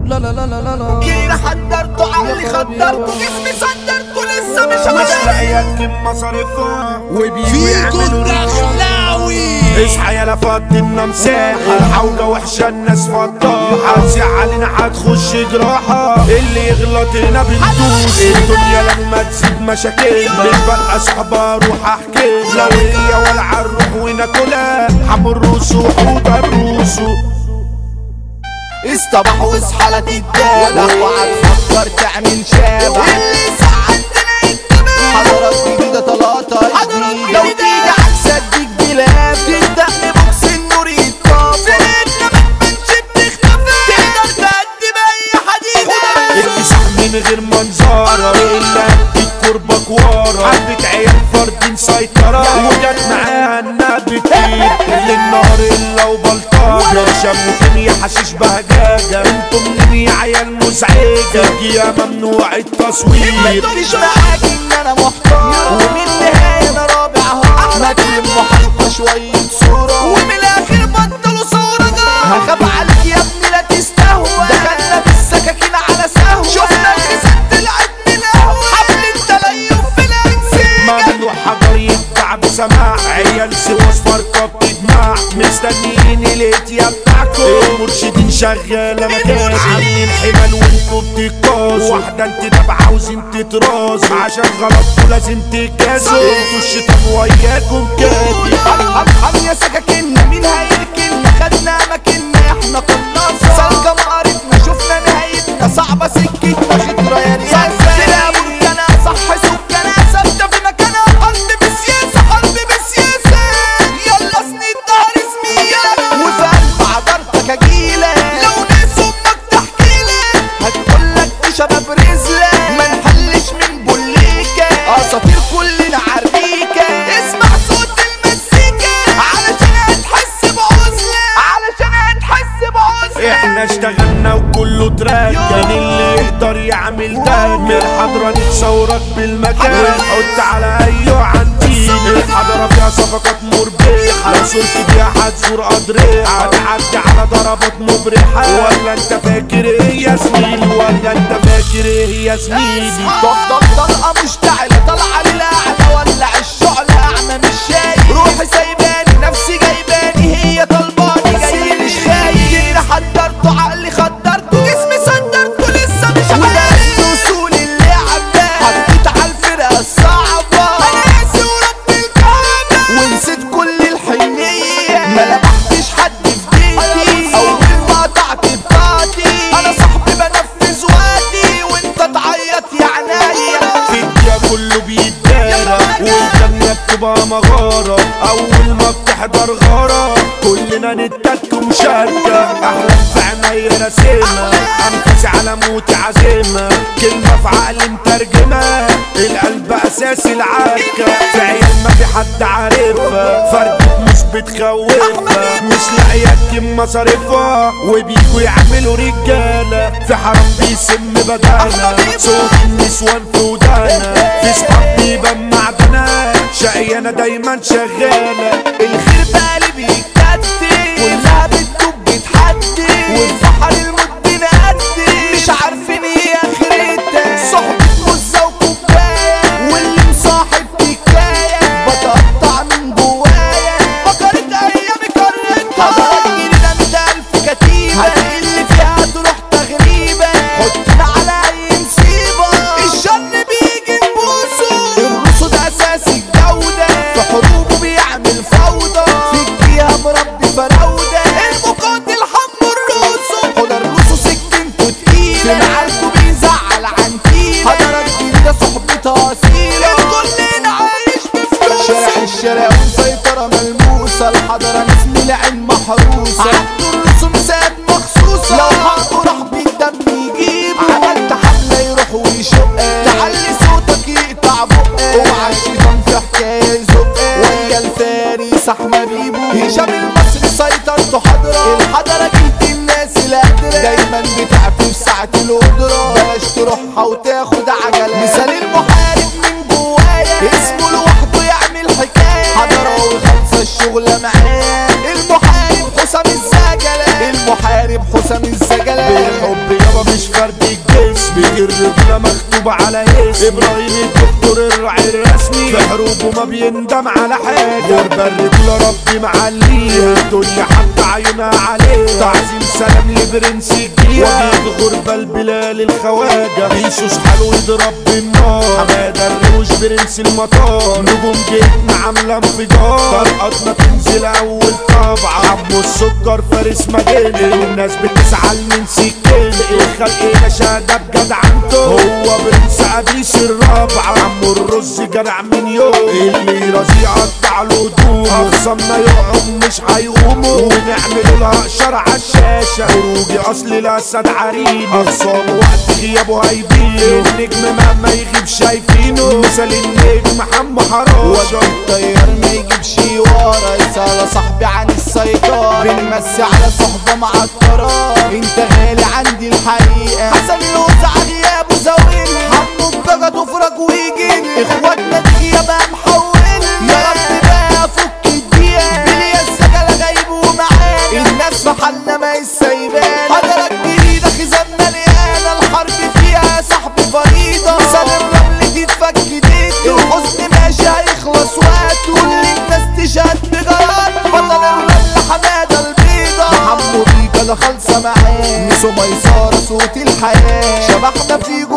لا لا لا لا لا لا جينا حضرته عقلي خدرته جسمي صدرته لسه مش مش عارف لاقية تجيب مصاريفها وبيجوا فيكو يعملوا الدخلاوي اصحى يا لفضلنا مساحة الحوجة وحشة الناس فضاحة علينا هتخش جراحة اللي يغلط هنا بندوس الدنيا لما تزيد مشاكل بنبقى اصحابها اروح احكي لو هي والعة نروح وناكلها حمر روسو وحوض الروسو اصطبح واصحى لا تتداوى اوعى تفكر تعمل شابع اللي ساعدنا يتبع حضرات جديدة طلعتها جديد لو تيجي عكس اديك بلاد تدق بوكس النور يتطفى سنتنا ما تبانش بتختفى تقدر تقدم اي حديدة امسح من غير منظرة الا اديك كربك ورا حبة عيال فردين سيطرة وجت معاها انها بتطير اللي النهار الا وبلطجة شموا كيميا حشيش بهجاجة انتم منين يا عيال مزعجة يا ممنوع ما التصوير تقوليش معاك ان انا محتار ومن النهاية انا رابع هار احمد محطة شوية صورة ومن الاخر بطلوا صورة هخاف عليك يا ابني لا تستهوى دخلنا بالسكاكين على سهوة شفنا الخزان طلعت من القهوة حبل التليف في الانسجة ممنوع حجر يتباع بسماع عيال سواس فرقة بتدمع مستنيين الهدية بتاعكم المرشدين شغالة مكان عاملين حمل وانتوا بتتكاسوا واحدة انت دابعة عاوزين تتراسوا عشان غلطتوا لازم تكاسوا انتوا الشيطان وياكم كاتب هم يا سكاكينا مين هيركننا خدنا اماكننا احنا قناصة سالكة مقاربنا شفنا نهايتنا صعبة سكتنا خطرة يا رياسة سلا بركنا صح سكنا ثابتة في مكانها حرب بسياسة حرب بسياسة يلا سند ظهر زميلة وفي قلب عبرتك اجيلك لو ناس امك تحكيلك هتقولك دي شباب رزلة ما نحلش من بوليكا اساطير كلنا عريكة اسمع صوت المزيكا علشان هتحس بعزلة علشان هتحس بعزلة احنا اشتغلنا وكله تراك كان اللي يقدر يعمل ده من الحضرة نتصورك بالمكان ونحط على ايوه عندي الحضرة فيها صفقات مربحة لو صرت فيها هتزور اضرحة هتعدي على ضربات مبرحة ولا انت فاكر ايه يا زميلي ولا انت فاكر ايه يا زميلي ضغ ضغ طلقة مشتعلة طالعة للأعلى ولع الشعلة أعمى مش شايف روحي سايباني نفسي جايباني هي طلباني جاي مش خايف جينا حضرته عقلي خدرته جسمي صدرته لسه مش عارف وصول اللعبة حطيت على الفرقة الصعبة أنا قاسي ورب الكعبة ونسيت كل الحنية ما لمحتش حد في بيتي أول ما قطعت بتاعتي أنا صاحبي بنفذ وقتي وأنت تعيط يا عينيا في الدنيا كله بيتدارى والجنة بتبقى مغارة أول ما بتحضر غارة كلنا نتك ومشاركة أحلام في عينيا راسمة أنفسي على موتي عزيمة كلمة في عقلي مترجمة القلب أساس العركة في عيال ما في حد عارفها فردة مش بتخوفها مش لاقية تجيب مصاريفها وبيجوا يعملوا رجالة في حرام بيسم بدانا صوت النسوان في ودانا في صحاب بيبان معدنا شقيانة دايما شغالة الخير بالي بيتكتل كلها بتدوب بتحدي والبحر المد نقدي مش عارفين ايه اخرتها صحبة مزة وكوباية واللي مصاحب حكاية بتقطع من جوايا فكرت ايامي كرتها حضرات جديدة مية الف كتيبة هتقل فيها تروح تغريبة حطنا على اي مصيبة الشر بيجي نبوسه الرصد اساس الجودة في حروبه بيعمل فوضى في الجيها مربي فراودة المقاتل حمو الرؤوسه حضر رؤوسه سكنته تقيلة في معاركه بيزعل عن تيلة حضرات جديدة صحبتها أصيلة الكل عايش بفلوسه شارع الشارع وسيطرة ملموسة الحضرة ناس من العين محروسة عبد الرسوم ساد مخصوصة لو حقه راح بالدم يجيبه عملت حملة يروح ويشق تعلي صوتك يقطع بقه اوعى الشيطان في حكاية يزق ويا الفارس احمد بيبو هشام المصري سيطرته حضرة الحضرة جهة الناس القادرة دايما بتعفي في ساعة القدرة بلاش تروحها وتاخد عجلة مثال المحارب من جوايا اسمه لوحده يعمل حكاية حضرة وخلصة الشغلة معاه المحارب حسام الزجلة المحارب حسام الزجلة بالحب يا يابا مش فرد الجسم بيجي الرجولة مكتوبة على اسم ابراهيم الدكتور الراعي الرسمي في حروبه ما بيندم على حاجة غربة الرجولة ربي معليها الدنيا حتى عيونها عليها تعظيم سلام لبرنس الجيها وجيب غربة البلال الخواجة بيسوس حلو يضرب بالنار حمادة الروش برنس المطار نجوم جيتنا عاملة انفجار طرقتنا تنزل اول طبعة عمو السكر فارس مدينة والناس بتزعل من سكينة الخلق ده شهادة بجدعنته هو برنس ابيس الرابعة عمو الرز جرع من يوم اللي رازي يقطع له هدومه اخصامنا يقعوا مش هيقوموا ونعمل لها اشاره على الشاشه خروجي اصل الاسد عريم اخصام وقت غيابه هيبين النجم مهما يغيب شايفينه مثال النجم محمد حرام وجه الطيار ما يجيبش ورا يسأل صاحبي عن السيطرة بنمسي على صحبة معطرة انت غالي عندي الحقيقة حسن الوزع غيابه زاوينا حمو الضجة تفرج ويجينا اخواتنا الغيابة محولنا يا رب بقى فك الدقيقة بليا السجلة غايب ومعانا الناس في حالنا ما يسيبانا حضرك جديدة خزاننا لقانا الحرب فيها صاحبي فريضة مثال الرمل تتفك ديته الحزن ماشي هيخلص وقته كل الناس تشهد بجراته بطل الرمل حمادة البيضة محمو بيكا ده خالصة معاه ميسو ميسارة صوت الحياة شبحنا في